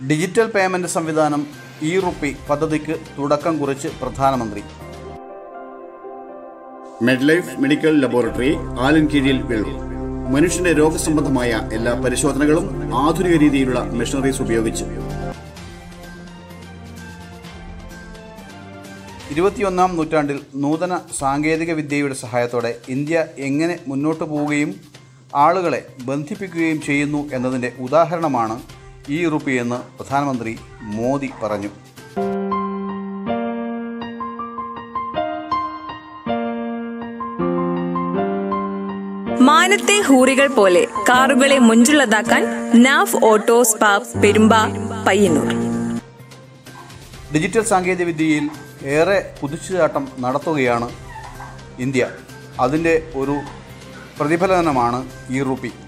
digital payment സംവിധാനം e rupee പദ്ധതിക്ക് തുടക്കം കുറിച്ച് പ്രധാനമന്ത്രി മെഡ്ലൈഫ് മെഡിക്കൽ ലബോറട്ടറി ആലൻകീഴിൽ വെള്ളൂർ മനുഷ്യന്റെ രോഗസംബന്ധമായ എല്ലാ പരിശോധനകളും ആധുനിക രീതിയിലുള്ള മെഷീനറീസ് ഉപയോഗിച്ച് ഇരുപത്തിയൊന്നാം നൂറ്റാണ്ടിൽ നൂതന സാങ്കേതിക വിദ്യയുടെ സഹായത്തോടെ ഇന്ത്യ എങ്ങനെ മുന്നോട്ട് പോവുകയും ആളുകളെ ബന്ധിപ്പിക്കുകയും ചെയ്യുന്നു എന്നതിൻ്റെ ഉദാഹരണമാണ് ഈ റുപ്പി എന്ന് പ്രധാനമന്ത്രി മോദി പറഞ്ഞു മാനത്തെ ഹൂറികൾ പോലെ കാറുകളെ മുഞ്ചുള്ളതാക്കാൻ Naf auto spa Perumba Payyanur digital സാങ്കേതികവിദ്യയിൽ ഏറെ കുതിച്ചുചാട്ടം നടത്തുകയാണ് ഇന്ത്യ അതിൻ്റെ ഒരു പ്രതിഫലനമാണ് ഈ റുപ്പി